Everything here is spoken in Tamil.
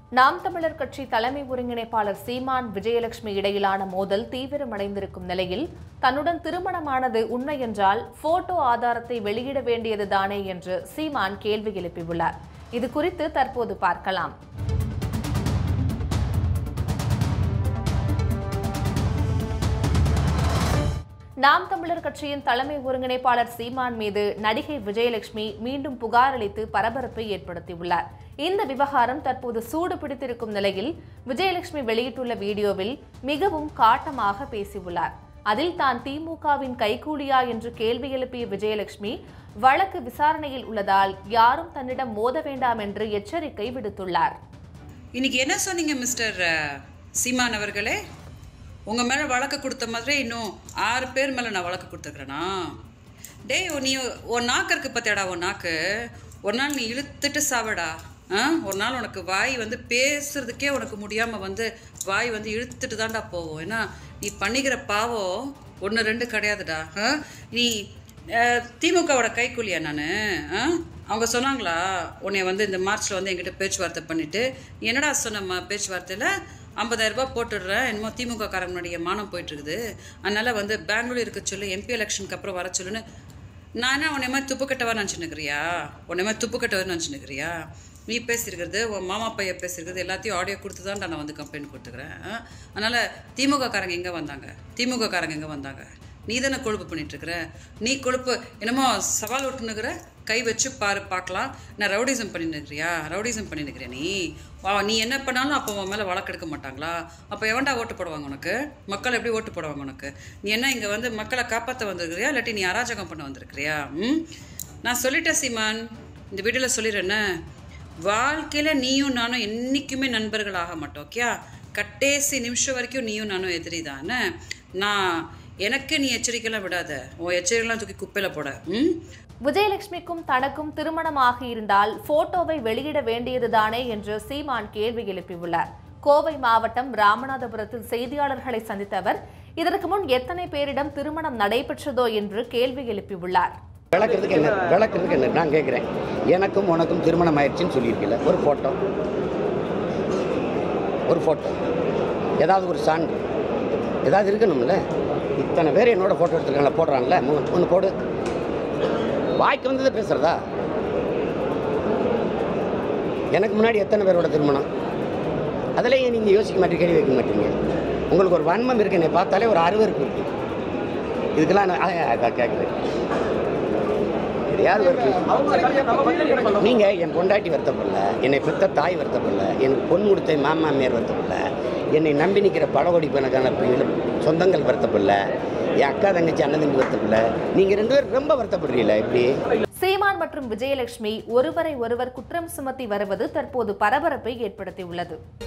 நாம் தமிழர் கட்சி தலைமை ஒருங்கிணைப்பாளர் சீமான் விஜயலட்சுமி இடையிலான மோதல் தீவிரமடைந்திருக்கும் நிலையில் தன்னுடன் திருமணமானது உண்மை என்றால் போட்டோ ஆதாரத்தை வெளியிட வேண்டியதுதானே என்று சீமான் கேள்வி எழுப்பியுள்ளார் இது குறித்து தற்போது பார்க்கலாம் நாம் தமிழர் கட்சியின் தலைமை ஒருங்கிணைப்பாளர் சீமான் மீது நடிகை விஜயலட்சுமி மீண்டும் புகார் அளித்து பரபரப்பை ஏற்படுத்தியுள்ளார் இந்த விவகாரம் தற்போது சூடு பிடித்திருக்கும் நிலையில் விஜயலட்சுமி வெளியிட்டுள்ள வீடியோவில் மிகவும் காட்டமாக பேசியுள்ளார் அதில் தான் திமுகவின் கைகூலியா என்று கேள்வி எழுப்பிய விஜயலட்சுமி வழக்கு விசாரணையில் உள்ளதால் யாரும் தன்னிடம் மோத வேண்டாம் என்று எச்சரிக்கை விடுத்துள்ளார் இன்னைக்கு என்ன சொன்னீங்க மிஸ்டர் அஹ், சீமான் அவர்களே உங்க மேல வழக்கு கொடுத்த மாதிரி இன்னும் ஆறு பேர் மேல நான் வழக்கு கொடுத்துக்கிறேனா டேய் உன் நீ உன் நாக்கு இருக்கு பத்தியாடா உன் நாக்கு ஒரு நாள் நீ இழுத்துட்டு சாவடா ஆ ஒரு நாள் உனக்கு வாய் வந்து பேசுறதுக்கே உனக்கு முடியாம வந்து வாய் வந்து இழுத்துட்டு தான்டா போகும் ஏன்னா நீ பண்ணிக்கிற பாவம் ஒன்று ரெண்டு கிடையாதுடா ஆ? நீ அஹ், திமுகவோட கைக்கூலியா நான் அவங்க சொன்னாங்களா உன்னை வந்து இந்த மார்ச்சில் வந்து என்கிட்ட பேச்சுவார்த்தை பண்ணிட்டு என்னடா சொன்னம்மா பேச்சுவார்த்தையில் ஐம்பதாயிரம் ரூபாய் போட்டுடுறேன் என்னமோ திமுக காரங்களுடைய மானம் போயிட்டு இருக்குது அதனால வந்து பெங்களூர் இருக்க சொல்லு எம்பி எலெக்ஷனுக்கு அப்புறம் வர சொல்லுன்னு நான் என்ன உன்னை மாதிரி துப்பு கட்டவா நினச்சினுக்கிறியா உன்னை மாதிரி துப்பு கட்டவா நினச்சினுக்கிறியா நீ பேசியிருக்கிறது உன் மாமா பையன் பேசியிருக்கிறது எல்லாத்தையும் ஆடியோ கொடுத்து தான் நான் வந்து கம்ப்ளைண்ட் கொடுத்துக்கிறேன் ஆ? அதனால திமுக காரங்க எங்கே வந்தாங்க திமுக காரங்க எங்கே வந்தாங்க நீ தானே கொழுப்பு பண்ணிட்டு இருக்கிற நீ கொழுப்பு என்னமோ சவால் விட்டுனுக்குற கை வச்சு பாரு பார்க்கலாம் நான் ரவுடிசம் பண்ணினுக்கிறியா ரவுடிசம் பண்ணினுக்கிறியா நீ வா நீ என்ன பண்ணாலும் அப்போ உன் மேலே வழக்கெடுக்க மாட்டாங்களா அப்போ எவன்டா ஓட்டு போடுவாங்க உனக்கு மக்கள் எப்படி ஓட்டு போடுவாங்க உனக்கு நீ என்ன இங்கே வந்து மக்களை காப்பாற்ற வந்திருக்கிறியா இல்லாட்டி நீ அராஜகம் பண்ண வந்திருக்கிறியா ம் நான் சொல்லிட்டேன் சீமான் இந்த வீடியோவில் சொல்லிடுறேன்னு வாழ்க்கையில் நீயும் நானும் என்றைக்குமே நண்பர்கள் ஆக மாட்டோம் ஓகே கட்டேசி நிமிஷம் வரைக்கும் நீயும் நானும் எதிரி தானே நான் எனக்கு நீ எச்சரிக்கைலாம் விடாத உன் எச்சரிக்கைலாம் தூக்கி குப்பையில் போட ம் விஜயலட்சுமிக்கும் தனக்கும் திருமணமாக இருந்தால் போட்டோவை வெளியிட வேண்டியதுதானே என்று சீமான் கேள்வி எழுப்பியுள்ளார் கோவை மாவட்டம் ராமநாதபுரத்தில் செய்தியாளர்களை சந்தித்த அவர் இதற்கு முன் எத்தனை பேரிடம் திருமணம் நடைபெற்றதோ என்று கேள்வி எழுப்பியுள்ளார் விளக்குறதுக்கு என்ன விளக்குறதுக்கு என்ன நான் கேட்குறேன் எனக்கும் உனக்கும் திருமணம் ஆயிடுச்சுன்னு சொல்லியிருக்கல ஒரு ஃபோட்டோ ஒரு ஃபோட்டோ ஏதாவது ஒரு சான்று ஏதாவது இருக்கணும்ல இத்தனை பேர் என்னோட ஃபோட்டோ எடுத்துருக்காங்கள போடுறான்ல ஒன்று போடு வாய்க்கு வந்ததை பேசுகிறதா எனக்கு முன்னாடி எத்தனை பேரோட திருமணம் அதில் ஏன் நீங்கள் யோசிக்க மாட்டீங்க கேள்வி வைக்க மாட்டீங்க உங்களுக்கு ஒரு வன்மம் இருக்கு என்னை பார்த்தாலே ஒரு அருவருப்பு இருக்கு இதுக்கெல்லாம் நான் அதான் அதான் கேட்குறேன் யார் வருது நீங்க என் பொண்டாட்டி வருத்தப்படல என்னை பெத்த தாய் வருத்தப்படல எனக்கு பொன் கொடுத்த மாமாமியார் வருத்தப்படல என்னை நம்பி நிற்கிற பழகோடி கணக்கான பிள்ளைகள் சொந்தங்கள் வருத்தப்படல என் அக்கா தங்கச்சி அண்ணன் தம்பி வருத்தப்படல நீங்க ரெண்டு பேரும் ரொம்ப வருத்தப்படுறீங்களா இப்படி சீமான் மற்றும் விஜயலட்சுமி ஒருவரை ஒருவர் குற்றம் சுமத்தி வருவது தற்போது பரபரப்பை ஏற்படுத்தியுள்ளது